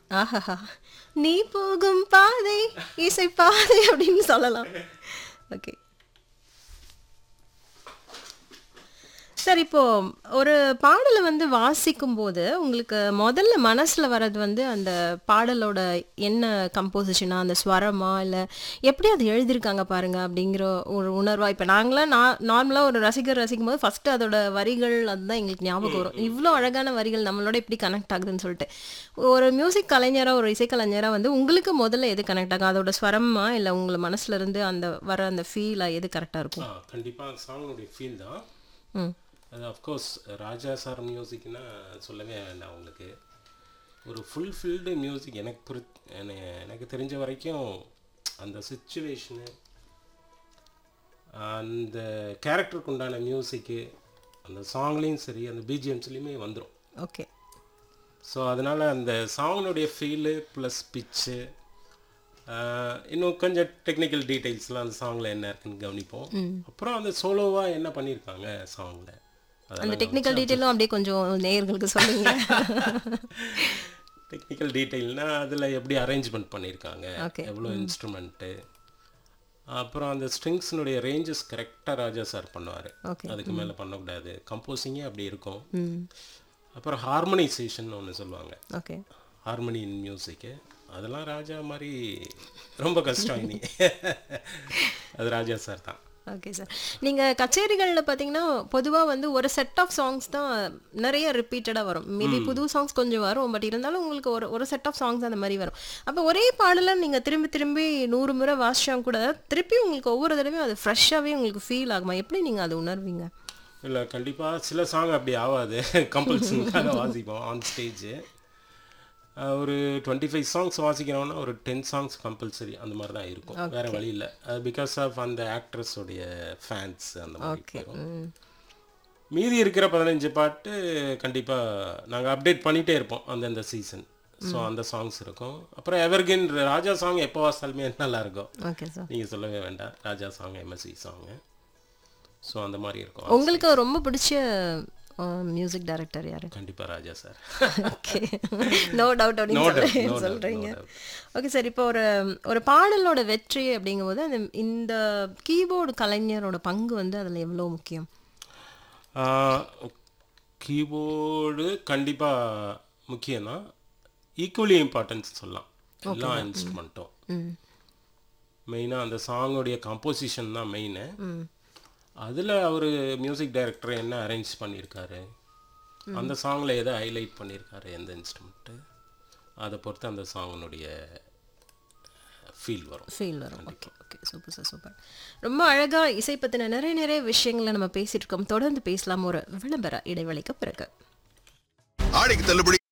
ஆஹாஹா நீ போகும் பாதை இசை பாதை அப்படின்னு சொல்லலாம் ஓகே சார் இப்போ ஒரு பாடலை வந்து வாசிக்கும் போது உங்களுக்கு முதல்ல மனசுல வர்றது வந்து அந்த பாடலோட என்ன கம்போசிஷனா அந்த ஸ்வரமா இல்ல எப்படி அது எழுதியிருக்காங்க பாருங்க அப்படிங்கிற ஒரு உணர்வா இப்ப நாங்களாம் நான் நார்மலா ஒரு ரசிகர் ரசிக்கும் போது ஃபர்ஸ்ட் அதோட வரிகள் அதுதான் எங்களுக்கு ஞாபகம் வரும் இவ்வளோ அழகான வரிகள் நம்மளோட எப்படி கனெக்ட் ஆகுதுன்னு சொல்லிட்டு ஒரு மியூசிக் கலைஞரா ஒரு இசைக்கலைஞரா வந்து உங்களுக்கு முதல்ல எது கனெக்ட் ஆகும் அதோட ஸ்வரமா இல்ல உங்களை மனசுல இருந்து அந்த வர அந்த ஃபீலா எது கரெக்டா இருக்கும் ஆ கண்டிப்பாக சாங்கனுடைய ஃபீல் தான் ம் அது அஃப்கோர்ஸ் ராஜா சார் மியூசிக்னா சொல்லவே வேண்டாம் உங்களுக்கு ஒரு ஃபுல் ஃபில்டு மியூசிக் எனக்கு புரி என- எனக்கு தெரிஞ்ச வரைக்கும் அந்த சுச்சுவேஷனு அந்த கேரக்டருக்கு உண்டான மியூசிக்கு அந்த சாங்லேயும் சரி அந்த பிஜிஎம்ஸ்லேயுமே வந்துடும் ஓகே ஸோ அதனால் அந்த சாங்கினுடைய ஃபீலு ப்ளஸ் பிச்சு இன்னும் கொஞ்சம் டெக்னிக்கல் டீட்டெயில்ஸ்லாம் அந்த சாங்கில் என்ன இருக்குன்னு கவனிப்போம் அப்புறம் அந்த சோலோவாக என்ன பண்ணியிருக்காங்க சாங்கில் அந்த டெக்னிக்கல் டீட்டெயிலும் அப்படியே கொஞ்சம் நேயர்களுக்கு சொல்லுங்க டெக்னிக்கல் டீட்டெயில்னா அதில் எப்படி அரேஞ்ச்மெண்ட் பண்ணியிருக்காங்க Okay. எவ்வளோ இன்ஸ்ட்ருமெண்ட்டு அப்புறம் அந்த ஸ்ட்ரிங்ஸினுடைய ரேஞ்சஸ் கரெக்டாக ராஜா சார் பண்ணுவார் Okay. அதுக்கு மேலே பண்ணக்கூடாது கம்போசிங்கே அப்படி இருக்கும் ம் அப்புறம் ஹார்மனைசேஷன் ஒன்று சொல்லுவாங்க ஓகே ஹார்மனி இன் மியூசிக்கு அதெல்லாம் ராஜா மாதிரி ரொம்ப கஷ்டம் இனி அது ராஜா சார் தான் ஓகே சார் நீங்கள் கச்சேரிகளில் பார்த்தீங்கன்னா பொதுவாக வந்து ஒரு செட் ஆஃப் சாங்ஸ் தான் நிறைய ரிப்பீட்டடாக வரும் மேபி புது சாங்ஸ் கொஞ்சம் வரும் பட் இருந்தாலும் உங்களுக்கு ஒரு ஒரு செட் ஆஃப் சாங்ஸ் அந்த மாதிரி வரும் அப்போ ஒரே பாடலை நீங்கள் திரும்பி திரும்பி நூறு முறை வாசிச்சா கூட திருப்பி உங்களுக்கு ஒவ்வொரு தடவையும் அது ஃப்ரெஷ்ஷாகவே உங்களுக்கு ஃபீல் ஆகுமா எப்படி நீங்கள் அதை உணர்வீங்க இல்லை கண்டிப்பாக சில சாங் அப்படி ஆகாது கம்பல்சனுக்காக வாசிப்போம் ஆன் ஸ்டேஜ் ஒரு டுவெண்ட்டி ஃபைவ் சாங்ஸ் வாசிக்கிறோம்னா ஒரு டென் சாங்ஸ் கம்பல்சரி அந்த மாதிரி தான் இருக்கும் வேற வழி இல்லை அது பிகாஸ் ஆஃப் அந்த ஆக்ட்ரஸோடைய ஃபேன்ஸ் அந்த மாதிரி ஓகே போயிரும். ம் மீதி இருக்கிற பதினஞ்சு பாட்டு கண்டிப்பாக நாங்கள் அப்டேட் பண்ணிகிட்டே இருப்போம் அந்தந்த சீசன் ஸோ அந்த சாங்ஸ் இருக்கும் அப்புறம் எவர்கின் ராஜா சாங் எப்போ வாசாலுமே நல்லா இருக்கும் ஓகே சார் நீங்கள் சொல்லவே வேண்டாம் Raja song MSC song so அந்த மாதிரி இருக்கும் உங்களுக்கு ரொம்ப பிடிச்ச மியூசிக் டைரக்டர் யாரு கண்டிப்பாக Raja sir okay no doubt No doubt, அப்படின்னு no doubt, சொல்றீங்க no doubt. ஓகே சார் இப்போ ஒரு ஒரு பாடலோட வெற்றி அப்படிங்கும்போது அந்த இந்த கீபோர்டு கலைஞரோட பங்கு வந்து அதுல எவ்வளவு முக்கியம் கீபோர்டு கண்டிப்பாக முக்கியம்தான் ஈக்குவலி இம்பார்ட்டன்ஸ் சொல்லலாம் எல்லா இன்ஸ்ட்ருமெண்ட்டும் ம் மெயினாக அந்த சாங்கோடைய கம்போசிஷன் தான் மெயினு அதில் அவர் மியூசிக் டைரக்டர் என்ன அரேஞ்ச் பண்ணியிருக்காரு அந்த சாங்கில் எதை ஹைலைட் பண்ணியிருக்காரு எந்த இன்ஸ்ட்ருமெண்ட்டு அதை பொறுத்து அந்த சாங்கினுடைய ஃபீல் வரும் ஃபீல் வரும் okay okay super sir super ரொம்ப அழகா இசை பத்தின நிறைய நிறைய விஷயங்களை நம்ம பேசிட்டு இருக்கோம் தொடர்ந்து பேசலாம் ஒரு விளம்பர இடைவெளிக்கு பிறகு ஆடிக்கு தள்ளுபடி